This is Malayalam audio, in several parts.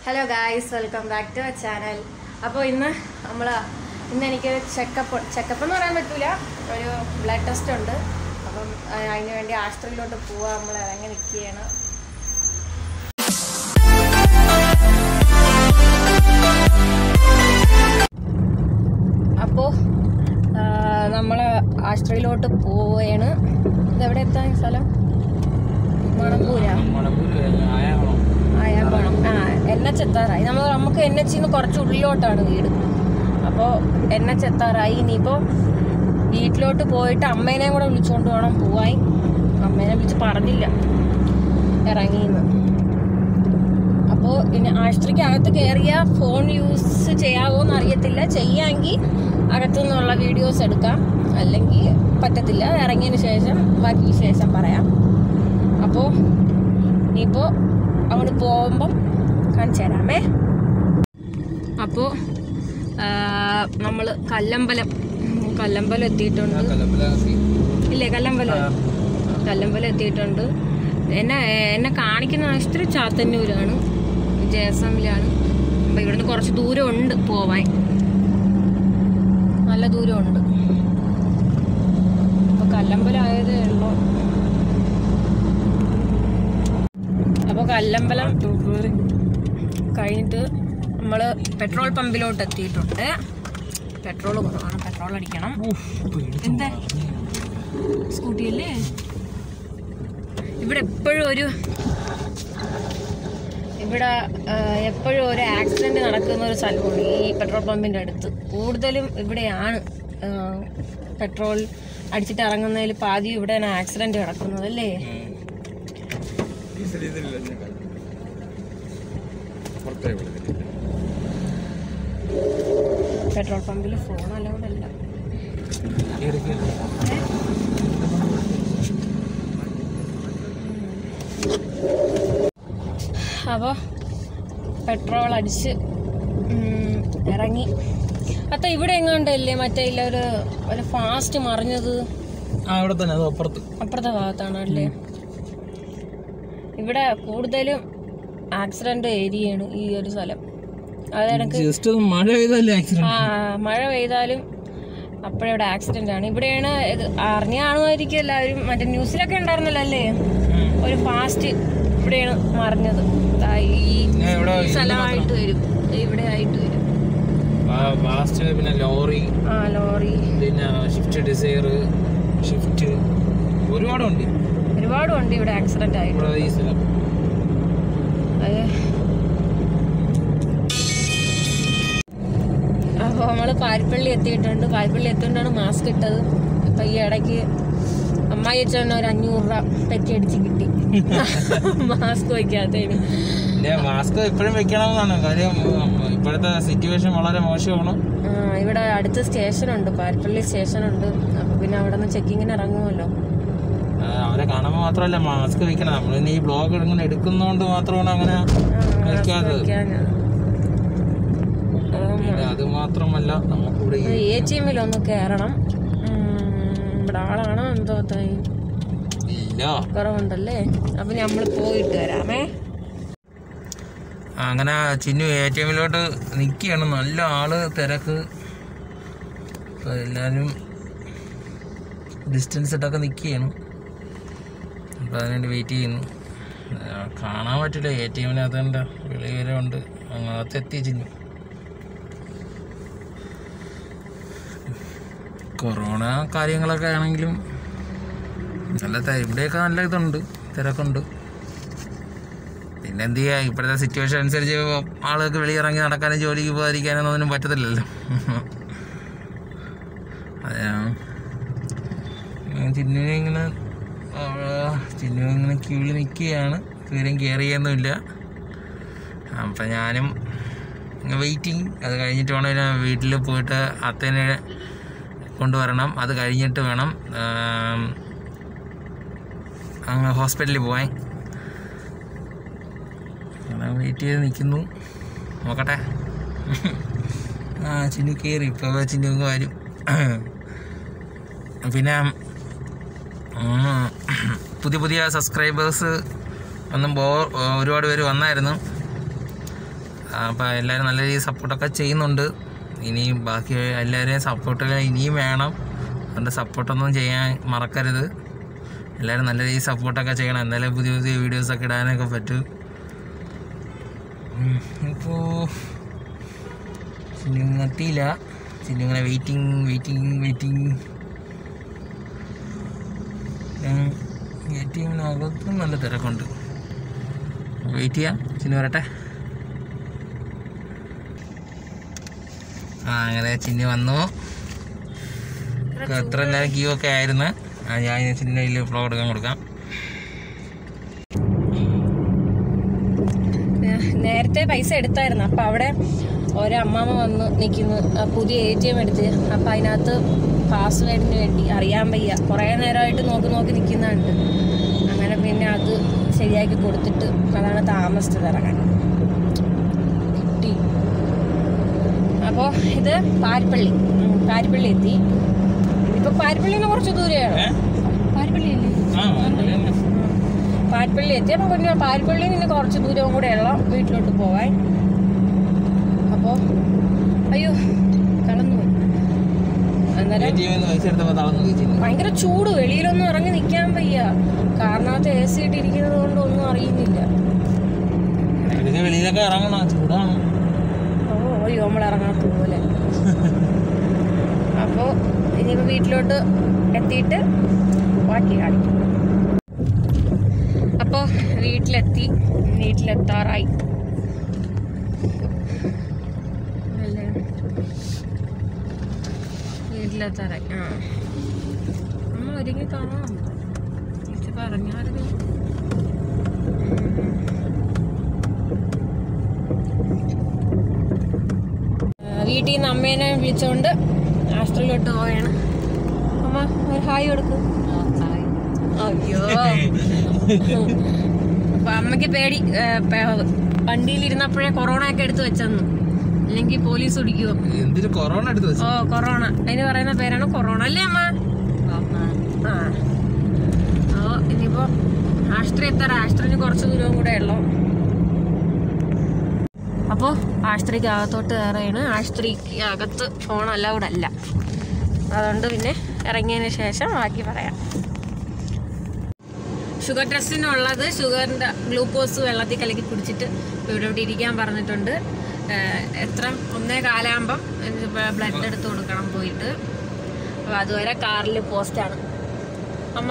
Hello guys welcome back to channel അപ്പോൾ ഇന്ന് നമ്മൾ ഇന്ന് എനിക്ക് ചെക്കപ്പ് ചെക്കപ്പ് എന്ന് പറയാൻ പറ്റൂല ഒരു ബ്ലഡ് ടെസ്റ്റ് ഉണ്ട് അപ്പം അഹ് അതിന് വേണ്ടി ആശുപത്രിയിലോട്ട് പോവാൻ നമ്മൾ ഇറങ്ങി നിൽക്കുകയാണ് അപ്പോൾ നമ്മൾ ആശുപത്രിയിലോട്ട് പോവുകയാണ് ഇതെവിടെ എത്താൻ ഈ സ്ഥലം മണപ്പൂരാ ആയാക്കണം ആ എൻ എച്ച് എത്താറായി നമ്മൾ നമുക്ക് എൻ എച്ചിൽ നിന്ന് കുറച്ച് ഉള്ളിലോട്ടാണ് വീട് അപ്പോൾ എൻ എച്ച് എത്താറായി ഇനിയിപ്പോൾ വീട്ടിലോട്ട് പോയിട്ട് അമ്മേനെയും കൂടെ വിളിച്ചുകൊണ്ട് വേണം പോവാൻ അമ്മേനെ വിളിച്ച് പറഞ്ഞില്ല ഇറങ്ങിന്ന് അപ്പോൾ ഇനി ആശുപത്രിക്ക് അകത്ത് കയറിയ ഫോൺ യൂസ് ചെയ്യാവോ എന്ന് അറിയത്തില്ല ചെയ്യാമെങ്കിൽ അകത്തു നിന്നുള്ള വീഡിയോസ് എടുക്കാം അല്ലെങ്കിൽ പറ്റത്തില്ല ഇറങ്ങിയതിന് ശേഷം ബാക്കി വിശേഷം പറയാം അപ്പോൾ ഇനിയിപ്പോൾ അങ്ങോട്ട് പോകുമ്പം കാണിച്ചു തരാമേ അപ്പോൾ നമ്മൾ കല്ലമ്പലം കല്ലമ്പലം എത്തിയിട്ടുണ്ട് ഇല്ലേ കല്ലമ്പലം കല്ലമ്പലം എത്തിയിട്ടുണ്ട് എന്നെ എന്നെ കാണിക്കുന്ന ആശുപത്രി ചാത്തന്നൂരാണ് ജെ എസ് എമ്മിലാണ് അപ്പം ഇവിടുന്ന് കുറച്ച് ദൂരം ഉണ്ട് പോവാൻ നല്ല ദൂരമുണ്ട് അപ്പോൾ കല്ലമ്പലം ആയതേ ഉള്ളൂ അപ്പോൾ കല്ലമ്പലം കഴിഞ്ഞിട്ട് നമ്മൾ പെട്രോൾ പമ്പിലോട്ട് എത്തിയിട്ടുണ്ട് പെട്രോൾ കുറവാണ് പെട്രോൾ അടിക്കണം എന്താ സ്കൂട്ടിയല്ലേ ഇവിടെ എപ്പോഴും ഒരു ഇവിടെ എപ്പോഴും ഒരു ആക്സിഡന്റ് നടക്കുന്ന ഒരു സ്ഥലമാണ് ഈ പെട്രോൾ പമ്പിന്റെ അടുത്ത് കൂടുതലും ഇവിടെയാണ് ആ, പെട്രോൾ അടിച്ചിട്ട് ഇറങ്ങുന്നതിൽ പാതി ഇവിടെയാണ് ആക്സിഡന്റ് നടക്കുന്നത് അല്ലേ പെട്രോൾ പമ്പിൽ ഫോൺ അലൗഡ് അല്ല അപ്പോൾ പെട്രോൾ അടിച്ച് ഉം, ഇറങ്ങി അത്ത ഇവിടെ എങ്ങാണ്ടല്ലേ മറ്റേ ഇല്ല ഒരു ഒരു ഫാസ്റ്റ് മറിഞ്ഞത് ആ ഇവിടെ തന്നെ അത് അപ്പുറത്ത് അപ്പുറത്തെ ഭാഗത്താണല്ലേ ഇവിടെ കൂടുതലും ആക്സിഡന്റ് ഏരിയയാണ് ഈ ഒരു സ്ഥലം അതായത് ജസ്റ്റ് മഴ പെയ്തല്ലേ ആക്സിഡന്റ് ആ മഴ പെയ്താലും അപ്പോഴിവിടെ ആക്സിഡന്റ് ആണ് ഇവിടെയാണ് ഇത് അറിഞ്ഞ കാണുമായിരിക്കും എല്ലാവരും മറ്റേ ന്യൂസിലൊക്കെ ഉണ്ടായിരുന്നല്ലോ അല്ലേ ഒരു ഫാസ്റ്റ് ഇവിടെയാണ് മറിഞ്ഞത് ദാ ഈ പിന്നെ ഇവിടെ ഈ സ്ഥലമായിട്ട് വരും ഇവിടെ ആയിട്ട് വരും ഫാസ്റ്റ് പിന്നെ ലോറി ആ ലോറി പിന്നെ ഷിഫ്റ്റ് ഡിസൈർ ഷിഫ്റ്റ് ഒരുപാടുണ്ട് ഒരുപാട് ഉണ്ട് ഇവിടെ ആക്സിഡന്റ് ആയിട്ട് ഇവിടെ ഈ സ്ഥലം അത് അപ്പോൾ നമ്മൾ പാരിപ്പള്ളി എത്തിയിട്ടുണ്ട് പാരിപ്പള്ളി എത്തിക്കൊണ്ടാണ് മാസ്ക് ഇട്ടത് ഇപ്പം ഈ ഇടയ്ക്ക് അമ്മായി അച്ഛൻ ഒരു അഞ്ഞൂറ് രൂപ പെറ്റി അടിച്ച് കിട്ടി മാസ്ക് വയ്ക്കാത്തതിന് പിന്നെ മാസ്ക് എപ്പോഴും വെക്കണമെന്നാണ് കാര്യം ഉം, ഇപ്പോഴത്തെ സിറ്റുവേഷൻ വളരെ മോശമാണ് ആ, ഇവിടെ അടുത്ത് സ്റ്റേഷനുണ്ട് പാരിപ്പള്ളി സ്റ്റേഷനുണ്ട് അപ്പോൾ പിന്നെ അവിടെ നിന്ന് ചെക്കിങ്ങിന് ഇറങ്ങുമല്ലോ ആ, അവരെ കാണുമ്പോൾ മാത്രമല്ല മാസ്ക് വെക്കണം നമ്മൾ ഇനി ഈ ബ്ലോഗ് ഇങ്ങനെ എടുക്കുന്നതുകൊണ്ട് മാത്രമാണ് അങ്ങനെ വെക്കാത്തത് വെക്കാഞ്ഞത്. പിന്നെ അത് മാത്രമല്ല നമുക്കിവിടെ ഈ എ ടി എമ്മിലൊന്ന് കയറണം ഉം, ഇവിടെ ആളാണോ എന്തോ തായി ഇല്ല കുറവുണ്ടല്ലേ അപ്പൊ നമ്മൾ പോയിട്ട് വരാമേ അങ്ങനെ ചിന്നു എ ടി എമ്മിലോട്ട് നിൽക്കുകയാണ് നല്ല ആള് തിരക്ക് ഇപ്പൊ എല്ലാവരും ഡിസ്റ്റൻസ് ഇട്ടൊക്കെ നിൽക്കുകയാണ് അപ്പം അതിനുവേണ്ടി വെയിറ്റ് ചെയ്യുന്നു ആ, കാണാൻ പറ്റില്ല എ ടി എമ്മിനകത്തുണ്ട് വെളി വരെ ഉണ്ട് അങ്ങനത്തെ എത്തി ചിന്നു കൊറോണ കാര്യങ്ങളൊക്കെ ആണെങ്കിലും നല്ല ത- ഇവിടെയൊക്കെ നല്ല ഇതുണ്ട് തിരക്കുണ്ട് പിന്നെ എന്ത് ചെയ്യാ ഇപ്പോഴത്തെ സിറ്റുവേഷൻ അനുസരിച്ച് ആളുകൾക്ക് വെളിയിറങ്ങി നടക്കാനും ജോലിക്ക് പോകാതിരിക്കാനും ഒന്നും പറ്റത്തില്ലല്ലോ അതാണ് ചിന്നു ഇങ്ങനെ ആ, ചിന്നു ഇങ്ങനെ ക്യൂവിൽ നിൽക്കുകയാണ് ഇതുവരെയും കെയർ ചെയ്യുന്നില്ല അപ്പം ഞാനും വെയിറ്റിംഗ് അത് കഴിഞ്ഞിട്ട് വേണം ഞാൻ വീട്ടിൽ പോയിട്ട് അത്തേനെ കൊണ്ടുവരണം അത് കഴിഞ്ഞിട്ട് വേണം ആം, അങ്ങ് ഹോസ്പിറ്റലിൽ പോവാൻ അങ്ങനെ വെയിറ്റ് ചെയ്ത് നിൽക്കുന്നു നോക്കട്ടെ ആ ചിന്നു കയറി ഇപ്പോൾ ചിന്നു ഇങ്ങ് വരും പിന്നെ ഉം, പുതിയ പുതിയ സബ്സ്ക്രൈബേഴ്സ് ഒന്നും ബോ ഒരുപാട് പേര് വന്നായിരുന്നു അപ്പോൾ എല്ലാവരും നല്ല രീതിയിൽ സപ്പോർട്ടൊക്കെ ചെയ്യുന്നുണ്ട് ഇനിയും ബാക്കി എല്ലാവരെയും സപ്പോർട്ട് ഇനിയും വേണം അതുകൊണ്ട് സപ്പോർട്ടൊന്നും ചെയ്യാൻ മറക്കരുത് എല്ലാവരും നല്ല രീതിയിൽ സപ്പോർട്ടൊക്കെ ചെയ്യണം എന്നാലേ പുതിയ പുതിയ വീഡിയോസൊക്കെ ഇടാനൊക്കെ പറ്റൂ ഇപ്പോൾ ചിന്നു എത്തിയില്ല ചിന്നു ഇങ്ങനെ വെയിറ്റിംഗ് വെയിറ്റിംഗ് വെയിറ്റിംഗ് വെയിറ്റിങ്ങിനകത്തും നല്ല തിരക്കുണ്ട് വെയിറ്റ് ചെയ്യാം ചിന്നു വരട്ടെ ആ അങ്ങനെ ചിന്നു വന്നു എത്ര നേരം ക്യൂ ഒക്കെ ആയിരുന്നു ആ ഞാൻ ചിന്നയിൽ ഫ്ലോ എടുക്കാൻ കൊടുക്കാം ഏഹ് നേരത്തെ പൈസ എടുത്തായിരുന്നു അപ്പം അവിടെ ഒരമ്മാമ്മ വന്ന് നിൽക്കുന്നു ആ പുതിയ എ ടി എം എടുത്ത് അപ്പം അതിനകത്ത് പാസ്വേഡിന് വേണ്ടി അറിയാൻ വയ്യ കുറേ നേരമായിട്ട് നോക്കി നോക്കി നിൽക്കുന്നുണ്ട് അങ്ങനെ പിന്നെ അത് ശരിയാക്കി കൊടുത്തിട്ട് അതാണ് താമസിച്ചത് ഇറങ്ങാൻ കിട്ടി അപ്പോൾ ഇത് പാരിപ്പള്ളി ഉം, പാരിപ്പള്ളി എത്തി ഇനിയിപ്പോൾ പാരിപ്പള്ളിയിൽ നിന്ന് കുറച്ച് ദൂരെയാണ് പാരിപ്പള്ളി അല്ലേ പാരിപ്പള്ളി എത്തി അപ്പോൾ പിന്നെ പാരിപ്പള്ളി നിന്ന് കുറച്ച് ദൂരവും കൂടെ ഉള്ള വീട്ടിലോട്ട് പോകാൻ അപ്പോൾ അയ്യോ കളന്നു പോയി. അന്നേരം പൈസ എടുത്തപ്പോൾ തളർന്നു ചിന്നു ഭയങ്കര ചൂട് വെളിയിലൊന്നും ഇറങ്ങി നിൽക്കാൻ വയ്യ കാരണത്ത് എ സി ഇട്ടിരിക്കുന്നത് കൊണ്ട് ഒന്നും അറിയുന്നില്ല ഇതൊക്കെ വെളിയിലൊക്കെ ഇറങ്ങണം ചൂടാണ് ഓ അയ്യോ നമ്മൾ ഇറങ്ങാത്ത പോലെ അപ്പോൾ ഇനിയിപ്പോൾ വീട്ടിലോട്ട് എത്തിയിട്ട് ബാക്കി കാണിക്കും അപ്പോൾ വീട്ടിലെത്തി വീട്ടിലെത്താറായി അല്ലേ? വീട്ടിലെത്താറായി ആ നമ്മൾ ഒരുങ്ങി കാണാം ചേച്ചി പറഞ്ഞായിരുന്നു ആ, വീട്ടിൽ നിന്ന് അമ്മേനെ വിളിച്ചോണ്ട് ആസ്ട്രലിലോട്ട് പോവുകയാണ് അമ്മ ഒരു ഹായ് കൊടുക്കും അയ്യോ അപ്പൊ അമ്മയ്ക്ക് പേടി ഏ, പ- വണ്ടിയിലിരുന്നപ്പോഴേ കൊറോണ ഒക്കെ എടുത്തു വെച്ചെന്നു അല്ലെങ്കിൽ പോലീസ് പിടിക്കുവോ എന്തൊരു കൊറോണ എടുത്ത് വെച്ചു ഓ കൊറോണ അതിന് പറയുന്ന പേരാണ് കൊറോണ അല്ലേ അമ്മ ആ ഓ ഇനിയിപ്പോ ആഷ്ട്രി എത്താറ ആഷ്ട്രിന് കുറച്ച് ദൂരവും കൂടെ ഉള്ളു അപ്പോൾ ആഷ്ട്രിക്ക് അകത്തോട്ട് കയറുകയാണ് ആഷ്ട്രിക്ക് അകത്ത് ഫോൺ അലൗഡ് അല്ല അതുകൊണ്ട് പിന്നെ ഇറങ്ങിയതിന് ശേഷം ബാക്കി പറയാം ഷുഗർ ടെസ്റ്റിനുള്ളത് ഷുഗറിൻ്റെ ഗ്ലൂക്കോസ് വെള്ളത്തിൽ കലക്കി കുടിച്ചിട്ട് ഇവിടെ ഇവിടെ ഇരിക്കാൻ പറഞ്ഞിട്ടുണ്ട് ഏഹ് എത്ര ഒന്നേ കാലാകുമ്പം ബ്ലഡ് എടുത്ത് കൊടുക്കണം പോയിട്ട് അപ്പോൾ അതുവരെ കാറിൽ പോസ്റ്റാണ് അമ്മ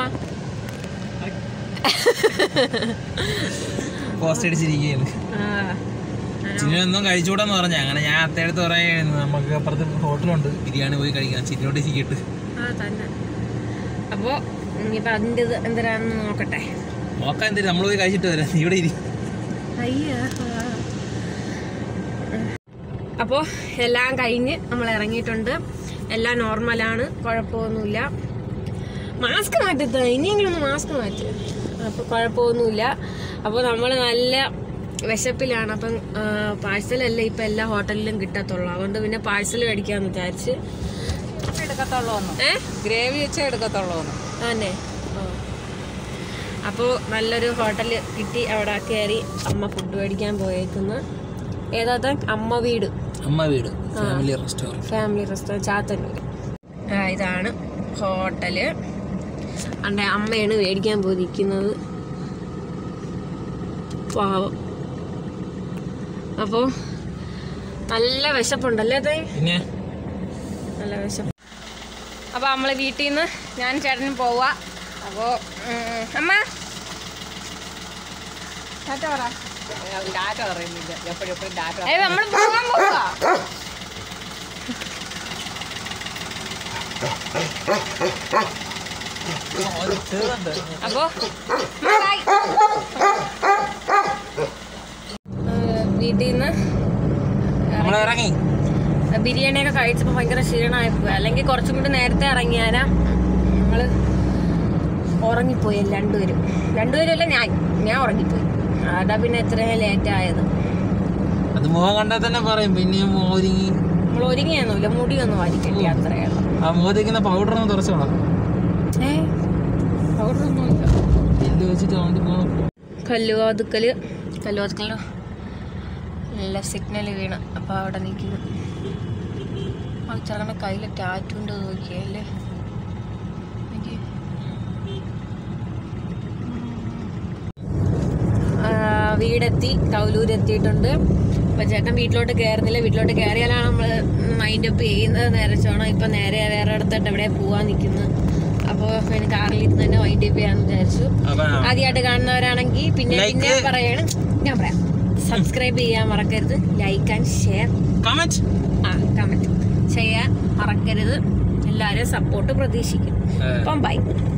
പോസ്റ്റ് അടിച്ചിരിക്കുകയാണ് ആ, ചിന്നൊന്നും കഴിച്ചുകൂടെന്ന് പറഞ്ഞ അങ്ങനെ ഞാൻ അത്തേടത്ത് പറയായിരുന്നു നമുക്ക് അപ്പുറത്ത് ഹോട്ടലുണ്ട് ബിരിയാണി പോയി കഴിക്കാം ചിന്നോട്ട് ചിക്കിട്ട് ആ തന്നെ അപ്പോൾ ഇനിയിപ്പോൾ അതിൻ്റെ ഇത് എന്തരാന്ന് നോക്കട്ടെ നോക്കാൻ എന്തിനാ നമ്മൾ പോയി കഴിച്ചിട്ട് വരാം നീ ഇവിടെ ഇരി അയ്യ അപ്പോൾ എല്ലാം കഴിഞ്ഞ് നമ്മൾ ഇറങ്ങിയിട്ടുണ്ട് എല്ലാം നോർമലാണ് കുഴപ്പമൊന്നുമില്ല മാസ്ക് മാറ്റത്ത ഇനിയെങ്കിലും ഒന്ന് മാസ്ക് മാറ്റ് അപ്പോൾ കുഴപ്പമൊന്നുമില്ല അപ്പോൾ നമ്മൾ നല്ല വിശപ്പിലാണ് അപ്പം പാഴ്സലല്ല ഇപ്പം എല്ലാ ഹോട്ടലിലും കിട്ടത്തുള്ളൂ അതുകൊണ്ട് പിന്നെ പാഴ്സൽ മേടിക്കാമെന്ന് വിചാരിച്ച് എടുക്കത്തുള്ളൂ ഏ ഗ്രേവി വെച്ചേ എടുക്കത്തുള്ളൂ തന്നെ അപ്പോൾ നല്ലൊരു ഹോട്ടൽ കിട്ടി അവിടെ കയറി അമ്മ ഫുഡ് മേടിക്കാൻ പോയേക്കുന്നു ഏതാ അമ്മ വീട് അമ്മ വീട് family restaurant family restaurant Chathannoor ആ ഇതാണ് ഹോട്ടല് അണ്ടെ അമ്മയാണ് മേടിക്കാൻ പോയി നിൽക്കുന്നത് പാവം അപ്പോൾ നല്ല വിശപ്പുണ്ടല്ലേ അതേ പിന്നെ നല്ല വിശപ്പ് അപ്പോൾ നമ്മൾ വീട്ടിൽ നിന്ന് ഞാൻ ചേട്ടനും പോവാ അപ്പോൾ അമ്മ ടാറ്റ പറ ഡാറ്റ പറയുന്നില്ല എപ്പോഴും എപ്പോഴും ഡാറ്റ ഏ നമ്മൾ പോകാൻ പോവാ അപ്പോ ബൈ. ഏഹ് വീട്ടിൽ നിന്ന് നമ്മൾ ഇറങ്ങി ബിരിയാണിയൊക്കെ കഴിച്ചപ്പോൾ ഭയങ്കര ക്ഷീണമായി പോയി അല്ലെങ്കിൽ കുറച്ചും കൂടി നേരത്തെ ഇറങ്ങിയാലാ ഞങ്ങള് ഉറങ്ങിപ്പോയി രണ്ടുപേരും രണ്ടുപേരും അല്ല ഞാൻ ഞാൻ ഉറങ്ങിപ്പോയി അതാ പിന്നെ എത്രയും ലേറ്റ് ആയത് അത് മുഖം കണ്ടാൽ തന്നെ പറയും പിന്നെയും മോരിങ്ങി നമ്മൾ ഒരുങ്ങിയൊന്നുമില്ല മുടിയൊന്നും വാരിക്കട്ടെ അത്രയാണ് ആ മോദിക്കുന്ന പൗഡർ ഒന്ന് തുറച്ചോളാം ഏ പൗഡറൊന്നുമില്ല എല്ല് വെച്ചിട്ട് വണ്ടി പോകണം കല്ലുവാതുക്കല് കല്ലുവാതുക്കലോ നല്ല സിഗ്നൽ വീണ് അപ്പോൾ അവിടെ നിൽക്കുന്നു ആ ചെറുക്കൻ്റെ കയ്യിൽ ടാറ്റു ഉണ്ട് നോക്കിയല്ലേ നോക്കിയേ. ആ, വീടെത്തി കൗലൂർ എത്തിയിട്ടുണ്ട് അപ്പൊ ചേട്ടൻ വീട്ടിലോട്ട് കയറുന്നില്ല വീട്ടിലോട്ട് കയറിയാലാണ് നമ്മൾ മൈൻഡ് അപ്പ് ചെയ്യുന്നത് നേരെ ചോണം ഇപ്പൊ നേരെ വേറെ അടുത്തോട്ട് എവിടെ പോവാൻ നിൽക്കുന്നത് അപ്പോൾ എനിക്ക് കാറിൽ ഇരുന്ന് തന്നെ മൈൻഡ് അപ്പ് ചെയ്യാന്ന് വിചാരിച്ചു അപ്പൊ ആദ്യമായിട്ട് കാണുന്നവരാണെങ്കിൽ പിന്നെ Like. പിന്നെ പറയാണ് ഞാൻ പറയാം സബ്സ്ക്രൈബ് ചെയ്യാൻ മറക്കരുത് ലൈക്ക് ആൻഡ് ഷെയർ കമന്റ് ആ കമന്റ് ചെയ്യാൻ മറക്കരുത് എല്ലാവരും സപ്പോർട്ട് പ്രതീക്ഷിക്കും അപ്പം ബൈ